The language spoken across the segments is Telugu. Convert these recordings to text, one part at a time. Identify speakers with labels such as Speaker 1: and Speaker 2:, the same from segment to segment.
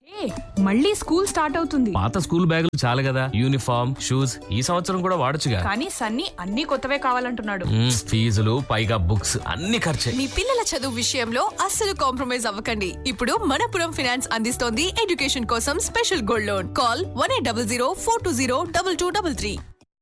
Speaker 1: ఏ మళ్ళీ స్కూల్ స్టార్ట్ అవుతుంది
Speaker 2: పాత స్కూల్ బ్యాగులు చాలు కదా యూనిఫామ్ షూస్ ఈ సంవత్సరం కూడా వాడొచ్చుగా
Speaker 1: కానీ సన్నీ అన్ని కొత్తవే కావాలంటున్నాడు
Speaker 2: మ్మ్, ఫీజులు పైగా బుక్స్ అన్ని ఖర్చే
Speaker 3: మీ పిల్లల చదువు విషయంలో అస్సలు కాంప్రమైజ్ అవ్వకండి ఇప్పుడు మనపురం ఫైనాన్స్ అందిస్తోంది ఎడ్యుకేషన్ కోసం special gold loan call one eight double zero four two zero double two double three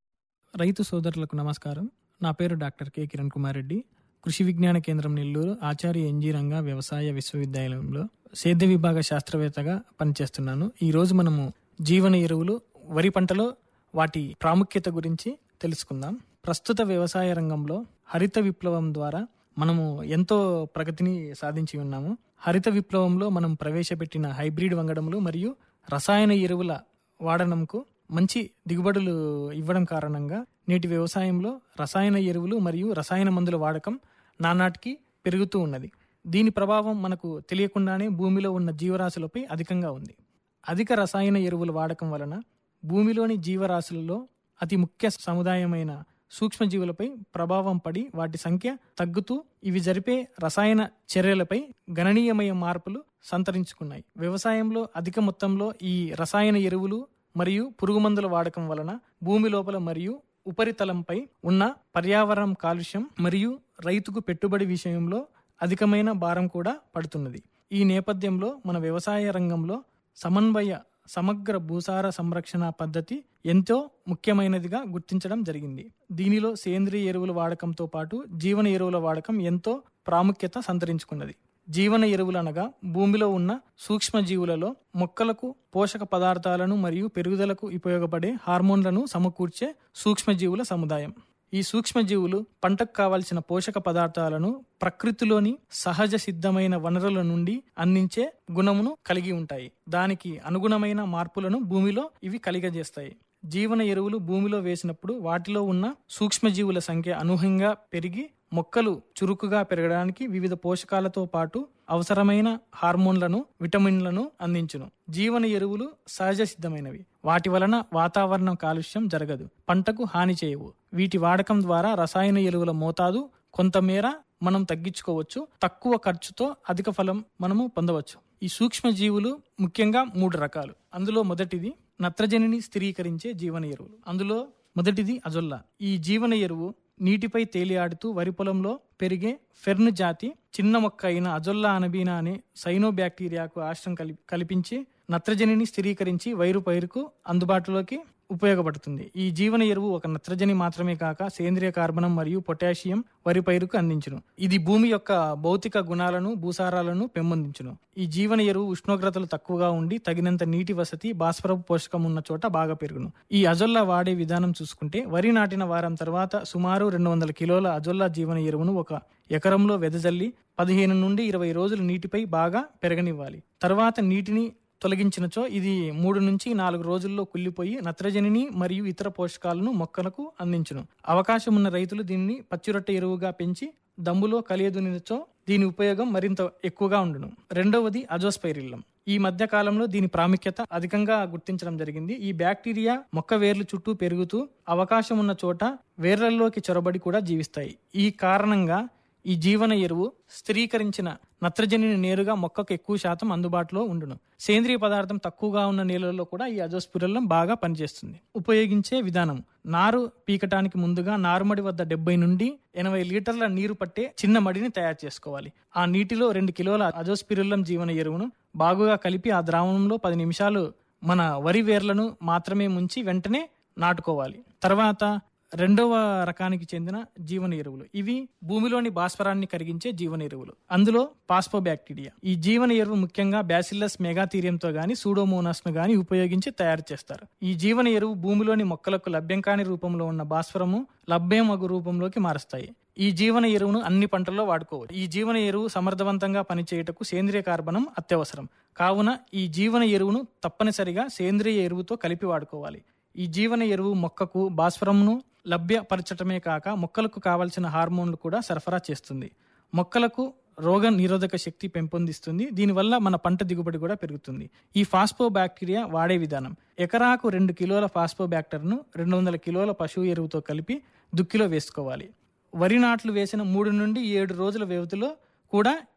Speaker 4: రైతు సోదరులకు నమస్కారం నా పేరు డాక్టర్ కె కిరణ్ కుమార్ రెడ్డి కృషి విజ్ఞాన కేంద్రం నెల్లూరు ఆచార్య ఎన్జీ రంగా వ్యవసాయ విశ్వవిద్యాలయంలో సేద్య విభాగ శాస్త్రవేత్తగా పనిచేస్తున్నాను ఈ రోజు మనము జీవన ఎరువులు వరి పంటలో వాటి ప్రాముఖ్యత గురించి తెలుసుకుందాం ప్రస్తుత వ్యవసాయ రంగంలో హరిత విప్లవం ద్వారా మనము ఎంతో ప్రగతిని సాధించి ఉన్నాము హరిత విప్లవంలో మనం ప్రవేశపెట్టిన హైబ్రిడ్ వంగడములు మరియు రసాయన ఎరువుల వాడనంకు మంచి దిగుబడులు ఇవ్వడం కారణంగా నేటి వ్యవసాయంలో రసాయన ఎరువులు మరియు రసాయన మందుల వాడకం నానాటికి పెరుగుతూ ఉన్నది దీని ప్రభావం మనకు తెలియకుండానే భూమిలో ఉన్న జీవరాశులపై అధికంగా ఉంది అధిక రసాయన ఎరువుల వాడకం వలన భూమిలోని జీవరాశులలో అతి ముఖ్య సముదాయమైన సూక్ష్మజీవులపై ప్రభావం పడి వాటి సంఖ్య తగ్గుతూ ఇవి జరిపే రసాయన చర్యలపై గణనీయమైన మార్పులు సంతరించుకున్నాయి వ్యవసాయంలో అధిక మొత్తంలో ఈ రసాయన ఎరువులు మరియు పురుగుమందుల వాడకం వలన భూమి లోపల మరియు ఉపరితలంపై ఉన్న పర్యావరణం కాలుష్యం మరియు రైతుకు పెట్టుబడి విషయంలో అధికమైన భారం కూడా పడుతున్నది ఈ నేపథ్యంలో మన వ్యవసాయ రంగంలో సమన్వయ సమగ్ర భూసార సంరక్షణ పద్ధతి ఎంతో ముఖ్యమైనదిగా గుర్తించడం జరిగింది దీనిలో సేంద్రియ ఎరువుల వాడకంతో పాటు జీవన ఎరువుల వాడకం ఎంతో ప్రాముఖ్యత సంతరించుకున్నది జీవన ఎరువులు అనగా భూమిలో ఉన్న సూక్ష్మజీవులలో మొక్కలకు పోషక పదార్థాలను మరియు పెరుగుదలకు ఉపయోగపడే హార్మోన్లను సమకూర్చే సూక్ష్మజీవుల సముదాయం ఈ సూక్ష్మజీవులు పంటకు కావలసిన పోషక పదార్థాలను ప్రకృతిలోని సహజ సిద్ధమైన వనరుల నుండి అందించే గుణమును కలిగి ఉంటాయి దానికి అనుగుణమైన మార్పులను భూమిలో ఇవి కలిగజేస్తాయి జీవన ఎరువులు భూమిలో వేసినప్పుడు వాటిలో ఉన్న సూక్ష్మజీవుల సంఖ్య అనూహ్యంగా పెరిగి మొక్కలు చురుకుగా పెరగడానికి వివిధ పోషకాలతో పాటు అవసరమైన హార్మోన్లను విటమిన్లను అందించును జీవన ఎరువులు సహజ సిద్ధమైనవి వాటి వలన వాతావరణ కాలుష్యం జరగదు పంటకు హాని చేయవు వీటి వాడకం ద్వారా రసాయన ఎరువుల మోతాదు కొంతమేర మనం తగ్గించుకోవచ్చు తక్కువ ఖర్చుతో అధిక ఫలం మనము పొందవచ్చు ఈ సూక్ష్మ జీవులు ముఖ్యంగా మూడు రకాలు అందులో మొదటిది నత్రజనిని స్థిరీకరించే జీవన ఎరువులు అందులో మొదటిది అజొల్లా ఈ జీవన ఎరువు నీటిపై తేలియాడుతూ వరి పొలంలో పెరిగే ఫెర్న్ జాతి చిన్న మొక్క అయిన అజొల్లా అనబీనా అనే సైనో బ్యాక్టీరియాకు ఆశ్రయం కలి కల్పించి నత్రజనిని స్థిరీకరించి వైరు పైరుకు అందుబాటులోకి ఉపయోగపడుతుంది ఈ జీవన ఎరువు ఒక నత్రజని మాత్రమే కాక సేంద్రియ కార్బనం మరియు పొటాషియం వరి పైరుకు అందించును ఇది భూమి యొక్క భౌతిక గుణాలను భూసారాలను పెంపొందించును ఈ జీవన ఎరువు ఉష్ణోగ్రతలు తక్కువగా ఉండి తగినంత నీటి వసతి భాస్వరపు పోషకం ఉన్న చోట బాగా పెరుగును ఈ అజొల్లా వాడే విధానం చూసుకుంటే వరి నాటిన వారం తర్వాత సుమారు రెండు వందల కిలోల అజొల్లా జీవన ఎరువును ఒక ఎకరంలో వెదజల్లి పదిహేను నుండి ఇరవై రోజులు నీటిపై బాగా పెరగనివ్వాలి తర్వాత నీటిని తొలగించినచో ఇది మూడు నుంచి నాలుగు రోజుల్లో కుళ్ళిపోయి నత్రజనిని మరియు ఇతర పోషకాలను మొక్కలకు అందించును అవకాశం ఉన్న రైతులు దీనిని పచ్చిరొట్టె ఎరువుగా పెంచి దమ్ములో కలియదునిచో దీని ఉపయోగం మరింత ఎక్కువగా ఉండును రెండవది అజోస్పైరిల్లం ఈ మధ్య కాలంలో దీని ప్రాముఖ్యత అధికంగా గుర్తించడం జరిగింది ఈ బ్యాక్టీరియా మొక్క వేర్లు చుట్టూ పెరుగుతూ అవకాశం ఉన్న చోట వేర్లలోకి చొరబడి కూడా జీవిస్తాయి ఈ కారణంగా ఈ జీవన ఎరువు స్థిరీకరించిన నత్రజనిని నేరుగా మొక్కకు ఎక్కువ శాతం అందుబాటులో ఉండును సేంద్రియ పదార్థం తక్కువగా ఉన్న నేలల్లో కూడా ఈ అజోస్పిరల్లం బాగా పనిచేస్తుంది ఉపయోగించే విధానం నారు పీకటానికి ముందుగా నారుమడి వద్ద డెబ్బై నుండి ఎనభై లీటర్ల నీరు పట్టే చిన్న మడిని తయారు చేసుకోవాలి ఆ నీటిలో రెండు కిలోల అజోస్పిరుల్లం జీవన ఎరువును బాగుగా కలిపి ఆ ద్రావణంలో పది నిమిషాలు మన వరి వేర్లను మాత్రమే ముంచి వెంటనే నాటుకోవాలి తర్వాత రెండవ రకానికి చెందిన జీవన ఎరువులు ఇవి భూమిలోని భాస్వరాన్ని కరిగించే జీవన ఎరువులు అందులో పాస్పో బ్యాక్టీరియా ఈ జీవన ఎరువు ముఖ్యంగా బ్యాసిల్లస్ మెగాథీరియంతో గాని సూడోమోనాస్ ను గాని ఉపయోగించి తయారు చేస్తారు ఈ జీవన ఎరువు భూమిలోని మొక్కలకు లభ్యం కాని రూపంలో ఉన్న భాస్వరము లభ్యమగు రూపంలోకి మారుస్తాయి ఈ జీవన ఎరువును అన్ని పంటల్లో వాడుకోవచ్చు ఈ జీవన ఎరువు సమర్థవంతంగా పనిచేయటకు సేంద్రియ కార్బనం అత్యవసరం కావున ఈ జీవన ఎరువును తప్పనిసరిగా సేంద్రియ ఎరువుతో కలిపి వాడుకోవాలి ఈ జీవన ఎరువు మొక్కకు భాస్వరంను లభ్యపరచటమే కాక మొక్కలకు కావలసిన హార్మోన్లు కూడా సరఫరా చేస్తుంది మొక్కలకు రోగ నిరోధక శక్తి పెంపొందిస్తుంది దీనివల్ల మన పంట దిగుబడి కూడా పెరుగుతుంది ఈ ఫాస్పో బ్యాక్టీరియా వాడే విధానం ఎకరాకు రెండు కిలోల ఫాస్పో బ్యాక్టర్ను రెండు వందల కిలోల పశువు ఎరువుతో కలిపి దుక్కిలో వేసుకోవాలి వరి నాట్లు వేసిన మూడు నుండి ఏడు రోజుల వ్యవధిలో కూడా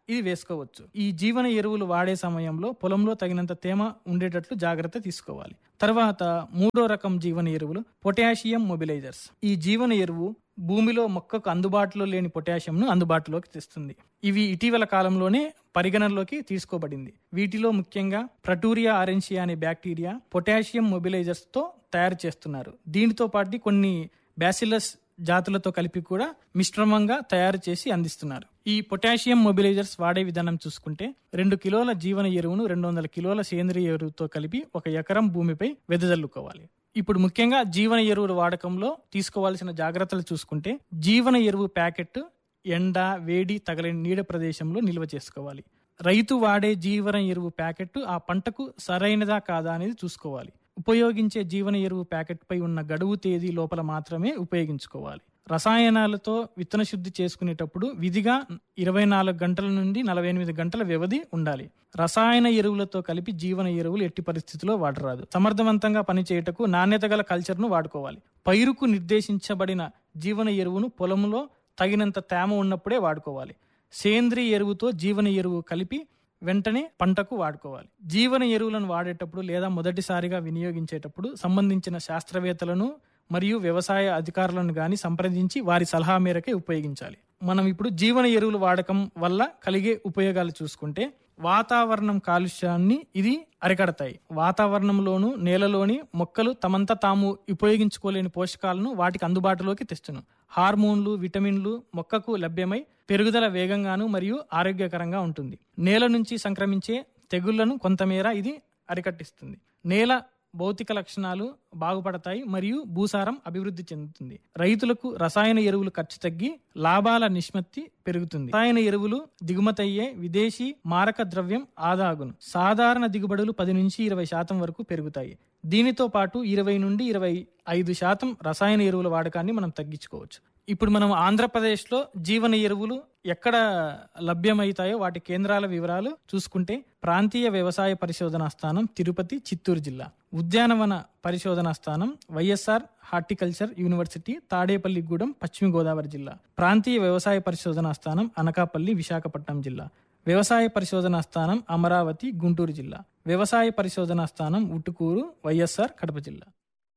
Speaker 4: ఇది వేసుకోవచ్చు ఈ జీవన ఎరువులు వాడే సమయంలో పొలంలో తగినంత తేమ ఉండేటట్లు జాగ్రత్త తీసుకోవాలి తర్వాత మూడో రకం జీవన ఎరువులు పొటాషియం మొబిలైజర్స్ ఈ జీవన ఎరువు భూమిలో మొక్కకు అందుబాటులో లేని పొటాషియంను అందుబాటులోకి తెస్తుంది ఇవి ఇటీవల కాలంలోనే పరిగణనలోకి తీసుకోబడింది వీటిలో ముఖ్యంగా ప్రటూరియా ఆరెన్షియా అనే బ్యాక్టీరియా పొటాషియం మొబిలైజర్స్ తో తయారు చేస్తున్నారు దీనితో పాటు కొన్ని బ్యాసిలస్ జాతులతో కలిపి కూడా మిశ్రమంగా తయారు చేసి అందిస్తున్నారు ఈ పొటాషియం మొబిలైజర్స్ వాడే విధానం చూసుకుంటే రెండు కిలోల జీవన ఎరువును రెండు వందల కిలోల సేంద్రియ ఎరువుతో కలిపి ఒక ఎకరం భూమిపై వెదజల్లుకోవాలి ఇప్పుడు ముఖ్యంగా జీవన ఎరువుల వాడకంలో తీసుకోవాల్సిన జాగ్రత్తలు చూసుకుంటే జీవన ఎరువు ప్యాకెట్ ఎండ వేడి తగలని నీడ ప్రదేశంలో నిల్వ చేసుకోవాలి రైతు వాడే జీవన ఎరువు ప్యాకెట్ ఆ పంటకు సరైనదా కాదా అనేది చూసుకోవాలి ఉపయోగించే జీవన ఎరువు ప్యాకెట్ పై ఉన్న గడువు తేదీ లోపల మాత్రమే ఉపయోగించుకోవాలి రసాయనాలతో విత్తన శుద్ధి చేసుకునేటప్పుడు విధిగా ఇరవై నాలుగు గంటల నుండి నలభై ఎనిమిది గంటల వ్యవధి ఉండాలి రసాయన ఎరువులతో కలిపి జీవన ఎరువులు ఎట్టి పరిస్థితిలో వాడరాదు సమర్థవంతంగా పనిచేయటకు నాణ్యత గల కల్చర్ను వాడుకోవాలి పైరుకు నిర్దేశించబడిన జీవన ఎరువును పొలంలో తగినంత తేమ ఉన్నప్పుడే వాడుకోవాలి సేంద్రియ ఎరువుతో జీవన ఎరువు కలిపి వెంటనే పంటకు వాడుకోవాలి జీవన ఎరువులను వాడేటప్పుడు లేదా మొదటిసారిగా వినియోగించేటప్పుడు సంబంధించిన శాస్త్రవేత్తలను మరియు వ్యవసాయ అధికారులను గాని సంప్రదించి వారి సలహా మేరకే ఉపయోగించాలి మనం ఇప్పుడు జీవన ఎరువుల వాడకం వల్ల కలిగే ఉపయోగాలు చూసుకుంటే వాతావరణం కాలుష్యాన్ని ఇది అరికడతాయి వాతావరణంలోను నేలలోని మొక్కలు తమంతా తాము ఉపయోగించుకోలేని పోషకాలను వాటికి అందుబాటులోకి తెస్తును హార్మోన్లు విటమిన్లు మొక్కకు లభ్యమై పెరుగుదల వేగంగాను మరియు ఆరోగ్యకరంగా ఉంటుంది నేల నుంచి సంక్రమించే తెగుళ్లను కొంతమేర ఇది అరికట్టిస్తుంది నేల భౌతిక లక్షణాలు బాగుపడతాయి మరియు భూసారం అభివృద్ధి చెందుతుంది రైతులకు రసాయన ఎరువులు ఖర్చు తగ్గి లాభాల నిష్పత్తి పెరుగుతుంది రసాయన ఎరువులు దిగుమతయ్యే విదేశీ మారక ద్రవ్యం ఆదాగును సాధారణ దిగుబడులు పది నుంచి ఇరవై శాతం వరకు పెరుగుతాయి దీనితో పాటు ఇరవై నుండి ఇరవై ఐదు శాతం రసాయన ఎరువుల వాడకాన్ని మనం తగ్గించుకోవచ్చు ఇప్పుడు మనం ఆంధ్రప్రదేశ్లో జీవన ఎరువులు ఎక్కడ లభ్యమవుతాయో వాటి కేంద్రాల వివరాలు చూసుకుంటే ప్రాంతీయ వ్యవసాయ పరిశోధనా స్థానం తిరుపతి చిత్తూరు జిల్లా ఉద్యానవన పరిశోధనా స్థానం వైఎస్ఆర్ హార్టికల్చర్ యూనివర్సిటీ తాడేపల్లిగూడెం పశ్చిమ గోదావరి జిల్లా ప్రాంతీయ వ్యవసాయ పరిశోధనా స్థానం అనకాపల్లి విశాఖపట్నం జిల్లా వ్యవసాయ పరిశోధనా స్థానం అమరావతి గుంటూరు జిల్లా వ్యవసాయ పరిశోధనా స్థానం ఉటుకూరు వైఎస్ఆర్ కడప జిల్లా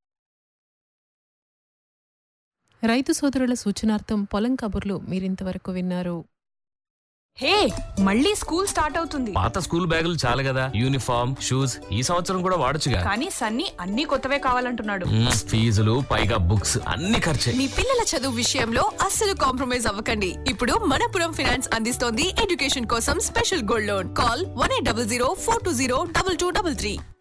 Speaker 5: రైతు సోదరుల సూచనార్థం పొలం కబుర్లు మీరింతవరకు విన్నారు
Speaker 1: హే మళ్ళీ స్కూల్ స్టార్ట్ అవుతుంది
Speaker 2: పాత స్కూల్ బ్యాగులు చాలు కదా యూనిఫామ్ షూస్ ఈ సంవత్సరం కూడా వాడొచ్చుగా
Speaker 1: కానీ సన్నీ అన్ని కొత్తవే కావాలంటున్నాడు
Speaker 2: మ్మ్, ఫీజులు పైగా బుక్స్ అన్ని ఖర్చే
Speaker 3: మీ పిల్లల చదువు విషయంలో అస్సలు కాంప్రమైజ్ అవ్వకండి ఇప్పుడు మనపురం ఫినాన్స్ అందిస్తోంది ఎడ్యుకేషన్ కోసం special gold loan call one eight double zero four two zero double two double three